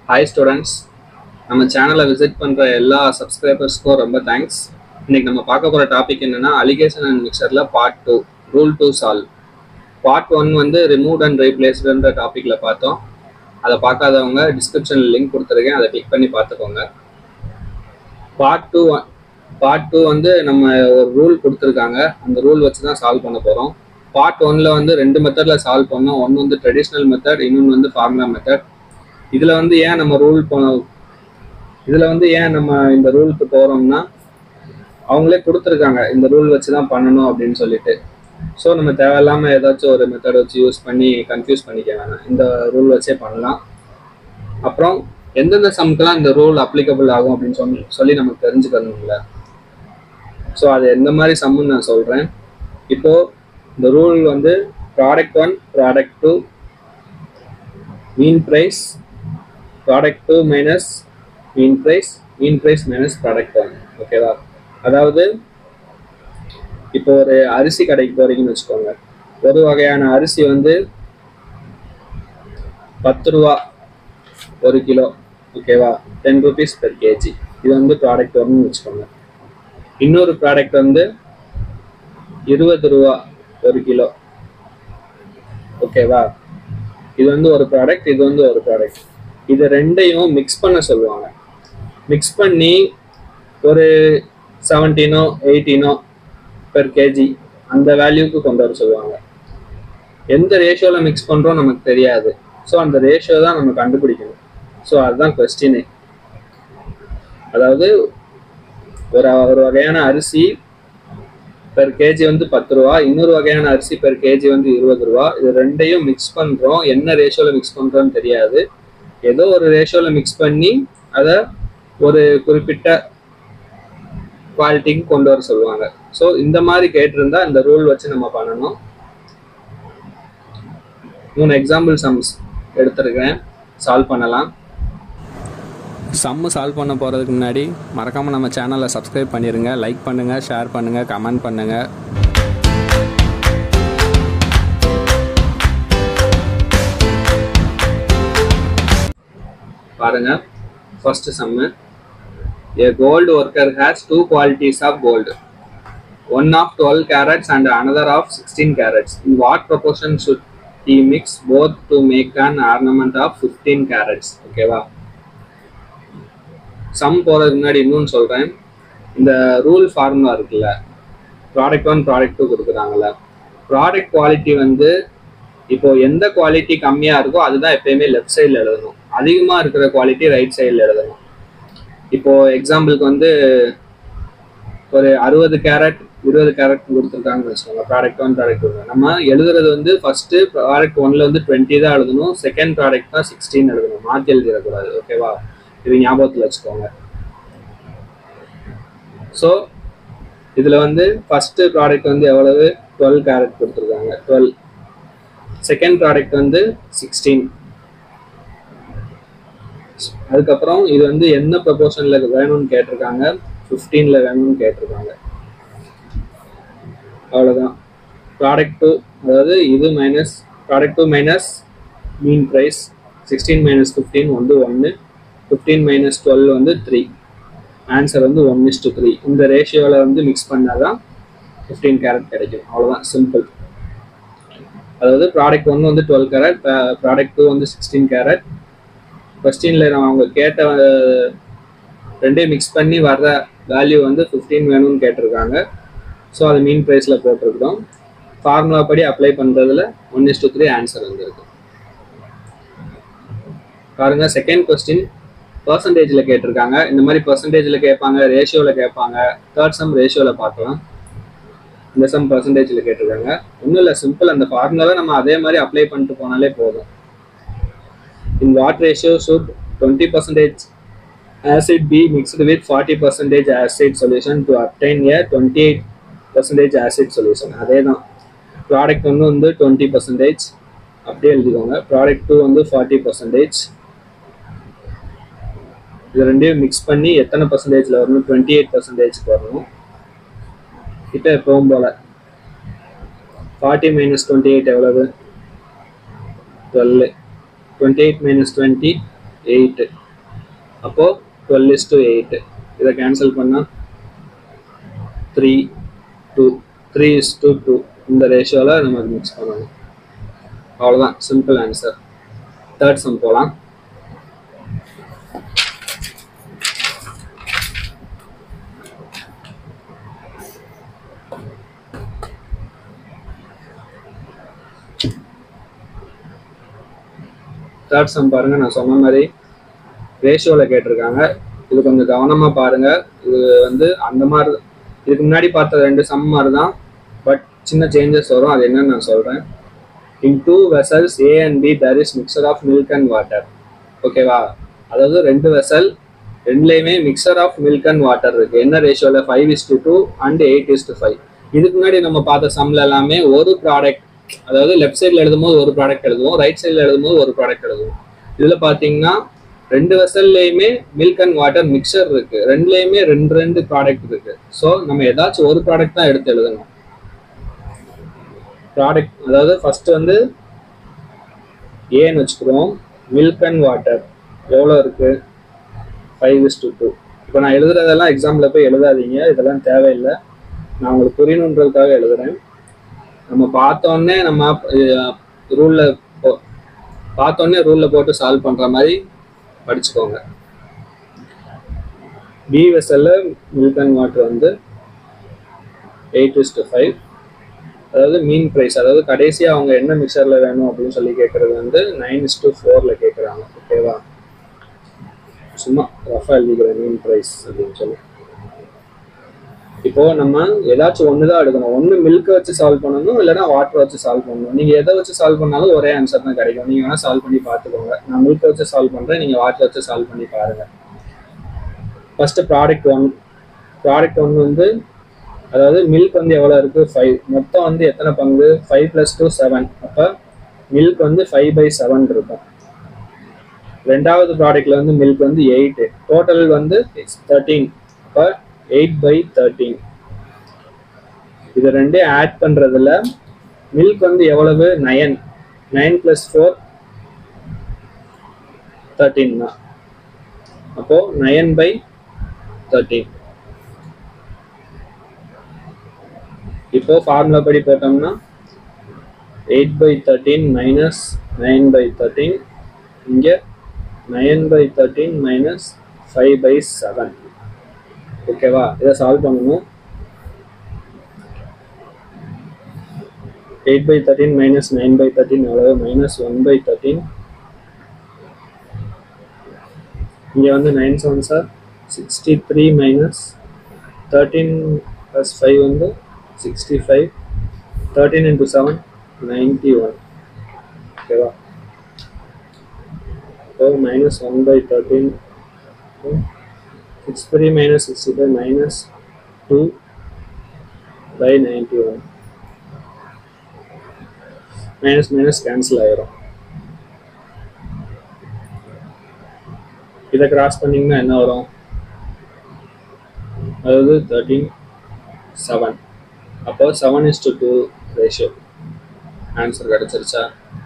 Hi students நம்ம சேனலை visit பண்ணுற எல்லா சப்ஸ்கிரைபர்ஸ்க்கும் ரொம்ப தேங்க்ஸ் இன்னைக்கு நம்ம பார்க்க போகிற டாபிக் என்னன்னா அலிகேஷன் அண்ட் மிக்சரில் part two rule to solve part one வந்து ரிமூவ் அண்ட் ரீப்ளேஸ்டுன்ற டாப்பிக்கில் பார்த்தோம் அதை பார்க்காதவங்க டிஸ்கிரிப்ஷனில் லிங்க் கொடுத்துருக்கேன் அதை கிளிக் பண்ணி பார்த்துக்கோங்க பார்ட் டூ பார்ட் டூ வந்து நம்ம ஒரு ரூல் கொடுத்துருக்காங்க அந்த ரூல் வச்சு தான் சால்வ் பண்ண போகிறோம் பார்ட் ஒன்ல வந்து ரெண்டு மெத்தடில் சால்வ் பண்ணோம் ஒன்று வந்து ட்ரெடிஷ்னல் மெத்தட் இன்னொன்று வந்து ஃபார்முலா மெத்தட் இதில் வந்து ஏன் நம்ம ரூல் இதில் வந்து ஏன் நம்ம இந்த ரூலுக்கு போகிறோம்னா அவங்களே கொடுத்துருக்காங்க இந்த ரூல் வச்சு தான் பண்ணணும் அப்படின்னு சொல்லிட்டு ஸோ நம்ம தேவையில்லாமல் ஏதாச்சும் ஒரு மெத்தட் வச்சு யூஸ் பண்ணி கன்ஃபியூஸ் பண்ணிக்க வேணாம் இந்த ரூல் வச்சே பண்ணலாம் அப்புறம் எந்தெந்த சம்க்கெல்லாம் இந்த ரூல் அப்ளிகபிள் ஆகும் அப்படின்னு சொல்லி சொல்லி நமக்கு தெரிஞ்சுக்கணும்ல ஸோ அது எந்த மாதிரி சம்முன்னு நான் சொல்கிறேன் இப்போ இந்த ரூல் வந்து product one product two mean price product two minus mean price mean price minus product one ஓகேவா அதாவது இப்போ ஒரு அரிசி கடைக்கு போறீங்கன்னு வச்சுக்கோங்க ஒரு வகையான அரிசி வந்து பத்து ரூபா ஒரு கிலோ ஓகேவா டென் ருபீஸ் பெர் கேஜி இது வந்து ப்ராடக்ட் ஒன்னு வச்சுக்கோங்க இன்னொரு ப்ராடக்ட் வந்து இருபது ரூபா ஒரு கிலோ ஓகேவா இது வந்து ஒரு ப்ராடக்ட் இது வந்து ஒரு ப்ராடக்ட் இது ரெண்டையும் மிக்ஸ் பண்ண சொல்லுவாங்க மிக்ஸ் பண்ணி ஒரு செவன்டீனோ எயிட்டீனோ பெர் கேஜி அந்த வேல்யூக்கு கொண்டு வர சொல்லுவாங்க எந்த ரேஷியோவில் மிக்ஸ் பண்ணுறோம் நமக்கு தெரியாது ஸோ அந்த ரேஷியோ தான் நம்ம கண்டுபிடிக்கணும் ஸோ அதுதான் கொஸ்டினே அதாவது ஒரு ஒரு வகையான அரிசி பெர் கேஜி வந்து பத்து ரூபா இன்னொரு வகையான அரிசி பெர் கேஜி வந்து இருபது ரூபா இது ரெண்டையும் மிக்ஸ் பண்ணுறோம் என்ன ரேஷியோவில் மிக்ஸ் பண்ணுறோன்னு தெரியாது ஏதோ ஒரு ரேஷியோவில் மிக்ஸ் பண்ணி அதை ஒரு குறிப்பிட்ட குவாலிட்டிக்கு கொண்டு வர சொல்லுவாங்க ஸோ இந்த மாதிரி கேட்டிருந்தா இந்த ரூல் வச்சு நம்ம பண்ணணும் மூணு எக்ஸாம்பிள் சம்ஸ் எடுத்திருக்கேன் சால்வ் பண்ணலாம் சம்மு சால்வ் பண்ண போகிறதுக்கு முன்னாடி மறக்காமல் நம்ம சேனலை சப்ஸ்கிரைப் பண்ணிடுங்க லைக் பண்ணுங்கள் ஷேர் பண்ணுங்கள் கமெண்ட் பண்ணுங்கள் பாருங்க first sum A gold worker has two qualities of gold. One of 12 carats and another of 16 carats. In what proportion should he mix both to make an ornament of 15 carats? ஓகேவா sum போகிறதுக்கு முன்னாடி இன்னொன்று சொல்கிறேன் இந்த rule formula இருக்குல்ல product one product two கொடுக்குறாங்கல்ல product quality வந்து இப்போ எந்த குவாலிட்டி கம்மியாக இருக்கோ அதுதான் எப்பயுமே லெஃப்ட் சைடில் எழுதணும் அதிகமாக இருக்கிற குவாலிட்டி ரைட் சைடில் எழுதணும் இப்போ எக்ஸாம்பிளுக்கு வந்து ஒரு அறுபது கேரட் இருபது கேரட் கொடுத்துருக்காங்கன்னு வச்சுக்கோங்க ப்ராடக்ட் ஒன் ப்ராடக்ட் டூ நம்ம எழுதுறது வந்து ஃபர்ஸ்ட் ப்ராடக்ட் ஒன்ல வந்து டுவெண்ட்டி தான் எழுதணும் செகண்ட் ப்ராடக்ட் தான் சிக்ஸ்டீன் எழுதணும் மாற்றி எழுதிடக்கூடாது ஓகேவா இது ஞாபகத்தில் வச்சுக்கோங்க ஸோ இதில் வந்து ஃபர்ஸ்ட் ப்ராடக்ட் வந்து எவ்வளவு டுவெல் கேரட் கொடுத்துருக்காங்க டுவெல் செகண்ட் ப்ராடக்ட் வந்து சிக்ஸ்டீன் அதுக்கப்புறம் இது வந்து என்ன ப்ரொபோர்ஷன்ல வேணும்னு கேட்டிருக்காங்க ஃபிஃப்டீன்ல வேணும்னு கேட்டிருக்காங்க அவ்வளோதான் ப்ராடக்ட் டூ அதாவது இது minus product two minus mean price sixteen minus fifteen வந்து ஒன்று ஃபிஃப்டீன் மைனஸ் டுவெல் வந்து த்ரீ ஆன்சர் வந்து ஒன் இஸ் டு த்ரீ இந்த ரேஷியோவில் வந்து மிக்ஸ் பண்ணால் தான் ஃபிஃப்டீன் கேரட் கிடைக்கும் அவ்வளோதான் சிம்பிள் அதாவது ப்ராடக்ட் ஒன்று வந்து டுவெல் கேரட் ப்ராடக்ட் டூ வந்து சிக்ஸ்டீன் கேரட் கொஸ்டினில் நான் அவங்க கேட்ட ரெண்டையும் மிக்ஸ் பண்ணி வர்ற வேல்யூ வந்து ஃபிஃப்டீன் வேணும்னு கேட்டிருக்காங்க ஸோ அது மீன் ப்ரைஸில் போட்டிருக்கிறோம் ஃபார்முலா படி அப்ளை பண்ணுறதுல one is to three answer வந்துருக்கு பாருங்க செகண்ட் கொஸ்டின் பர்சன்டேஜில் கேட்டிருக்காங்க இந்த மாதிரி பர்சன்டேஜில் கேட்பாங்க ரேஷியோவில் கேட்பாங்க தேர்ட் சம் ரேஷியோவில் பார்க்கலாம் இந்த சம் பர்சன்டேஜில் கேட்டிருக்காங்க ஒன்றும் இல்லை சிம்பிள் அந்த ஃபார்முலாவை நம்ம அதே மாதிரி அப்ளை பண்ணிட்டு போனாலே போதும் in what ratio should 20 percentage acid be mixed with 40 percentage acid solution to obtain a 28 percentage acid solution அதே தான் ப்ராடக்ட் ஒன்று வந்து டுவெண்ட்டி பர்சன்டேஜ் அப்படியே எழுதிக்கோங்க ப்ராடக்ட் டூ வந்து ஃபார்ட்டி பர்சன்டேஜ் இது ரெண்டையும் மிக்ஸ் பண்ணி எத்தனை பர்சன்டேஜில் வரணும் டுவெண்ட்டி எயிட் பர்சன்டேஜ்க்கு வரணும் கிட்ட எப்பவும் போல் ஃபார்ட்டி மைனஸ் டுவெண்ட்டி எயிட் எவ்வளவு twelve twenty eight minus twenty eight அப்போது டுவெல் இஸ் டு எயிட்டு இதை கேன்சல் பண்ணால் three two three is to two இந்த ரேஷியோவில் நம்ம மிக்ஸ் பண்ணணும் அவ்வளோதான் சிம்பிள் ஆன்சர் தேர்ட் சம் போகலாம் தேர்ட் சம் பாருங்க நான் சொன்ன மாதிரி ரேஷியோவில் கேட்டிருக்காங்க இது கொஞ்சம் கவனமாக பாருங்க இது வந்து அந்த மாதிரி இதுக்கு முன்னாடி பார்த்த ரெண்டு சம் மாதிரி தான் பட் சின்ன சேஞ்சஸ் வரும் அது என்னன்னு நான் சொல்கிறேன் in two vessels A and B there is mixture of milk and water ஓகேவா அதாவது ரெண்டு வெசல் ரெண்டுலேயுமே mixture of milk and water இருக்கு என்ன ரேஷியோவில் five is to two and eight is to five இதுக்கு முன்னாடி நம்ம பார்த்த சம்ல எல்லாமே ஒரு ப்ராடக்ட் அதாவது லெஃப்ட் சைடில் எழுதும்போது ஒரு ப்ராடக்ட் எழுதுவோம் ரைட் சைடில் எழுதும்போது ஒரு ப்ராடக்ட் எழுதுவோம் இதில் பார்த்தீங்கன்னா ரெண்டு வெசல்லையுமே மில்க் அண்ட் வாட்டர் மிக்சர் இருக்கு ரெண்டுலேயுமே ரெண்டு ரெண்டு ப்ராடக்ட் இருக்கு ஸோ நம்ம ஏதாச்சும் ஒரு ப்ராடக்ட் தான் எடுத்து எழுதணும் ப்ராடக்ட் அதாவது ஃபர்ஸ்ட் வந்து ஏன்னு வச்சுக்கிறோம் மில்க் அண்ட் வாட்டர் எவ்வளோ இருக்கு ஃபைவ் இஸ் டு டூ இப்போ நான் எழுதுறதெல்லாம் எக்ஸாமில் போய் எழுதாதீங்க இதெல்லாம் தேவையில்லை நான் உங்களுக்கு புரியணுன்றதுக்காக எழுதுறேன் நம்ம பார்த்தோன்னே நம்ம ரூலில் பார்த்தோன்னே ரூலில் போட்டு சால்வ் பண்ணுற மாதிரி படிச்சுக்கோங்க பி வெசல்ல மில்க் அண்ட் வாட்டர் வந்து எயிட் இஸ் டு ஃபைவ் அதாவது மீன் ப்ரைஸ் அதாவது கடைசியாக அவங்க என்ன மிக்சரில் வேணும் அப்படின்னு சொல்லி கேட்குறது வந்து நைன் இஸ் டு ஃபோரில் கேட்குறாங்க ஓகேவா சும்மா ரஃபாக எழுதிக்கிறேன் மீன் ப்ரைஸ் அப்படின்னு சொல்லி இப்போ நம்ம ஏதாச்சும் ஒன்று தான் எடுக்கணும் ஒன்று மில்க் வச்சு சால்வ் பண்ணணும் இல்லைனா வாட்டர் வச்சு சால்வ் பண்ணணும் நீங்கள் எதை வச்சு சால்வ் பண்ணாலும் ஒரே ஆன்சர் தான் கிடைக்கும் நீங்கள் வேணால் சால்வ் பண்ணி பார்த்துக்கோங்க நான் மில்க் வச்சு சால்வ் பண்ணுறேன் நீங்கள் வாட்டர் வச்சு சால்வ் பண்ணி பாருங்கள் first product one product one வந்து அதாவது மில்க் வந்து எவ்வளோ இருக்குது ஃபைவ் மொத்தம் வந்து எத்தனை பங்கு ஃபைவ் ப்ளஸ் டூ செவன் அப்போ மில்க் வந்து ஃபைவ் பை செவன் இருக்கும் ரெண்டாவது ப்ராடக்ட்ல வந்து மில்க் வந்து எயிட் டோட்டல் வந்து தேர்ட்டீன் அப்போ எயிட் பை தேர்ட்டீன் இது ரெண்டே ஆட் பண்ணுறதுல மில்க் வந்து எவ்வளவு nine nine plus four thirteen தான் அப்போ நயன் பை தேர்ட்டீன் இப்போ ஃபார்முலா படி போட்டோம்னா eight by thirteen minus nine by thirteen இங்கே nine by thirteen minus five by seven ஓகேவா இதை சால்வ் பண்ணணும் eight by thirteen minus nine by thirteen எவ்வளவு மைனஸ் ஒன் பை தேர்ட்டீன் இங்கே வந்து nine seven sir sixty three minus thirteen plus five வந்து sixty five thirteen into seven ninety one ஓகேவா So minus 1 by 13. Okay. 63 minus 65 minus 2 by 91. Minus minus cancel ஆயிரும் இதை cross பண்ணீங்கன்னா என்ன வரும் அதாவது தேர்ட்டீன் செவன் அப்போ seven is to two ratio answer கிடைச்சிருச்சா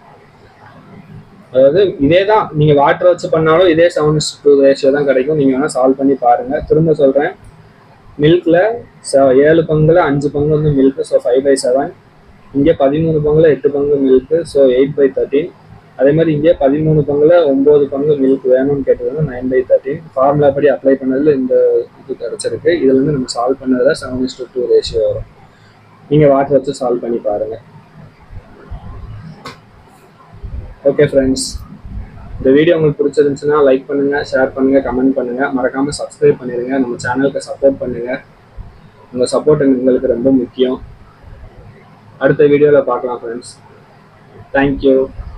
அதாவது இதே தான் நீங்கள் வாட்டர் வச்சு பண்ணாலும் இதே செவன் டூ ரேஷியோ தான் கிடைக்கும் நீங்கள் வேணால் சால்வ் பண்ணி பாருங்கள் திரும்ப சொல்கிறேன் மில்கில் ஏழு பங்குல அஞ்சு பங்கு வந்து milk so five by seven இங்கே பதிமூணு பங்குல எட்டு பங்கு milk so eight by thirteen அதே மாதிரி இங்கே பதிமூணு பங்குல ஒம்பது பங்கு மில்க் வேணும்னு கேட்டது வந்து நைன் பை தேர்ட்டீன் ஃபார்முலா படி அப்ளை பண்ணதில் இந்த இது கிடச்சிருக்கு இதில் வந்து நம்ம சால்வ் பண்ணதில் செவன் இஸ் டூ ரேஷியோ வரும் நீங்கள் வாட்டர் வச்சு சால்வ் பண்ணி பாருங்கள் ஓகே ஃப்ரெண்ட்ஸ் இந்த வீடியோ உங்களுக்கு பிடிச்சிருந்துச்சுன்னா லைக் பண்ணுங்கள் ஷேர் பண்ணுங்கள் கமெண்ட் பண்ணுங்கள் மறக்காமல் சப்ஸ்கிரைப் பண்ணிடுங்க நம்ம சேனலுக்கு சப்போர்ட் பண்ணுங்கள் உங்கள் சப்போர்ட் எங்களுக்கு ரொம்ப முக்கியம் அடுத்த வீடியோவில் பார்க்கலாம் ஃப்ரெண்ட்ஸ் தேங்க்யூ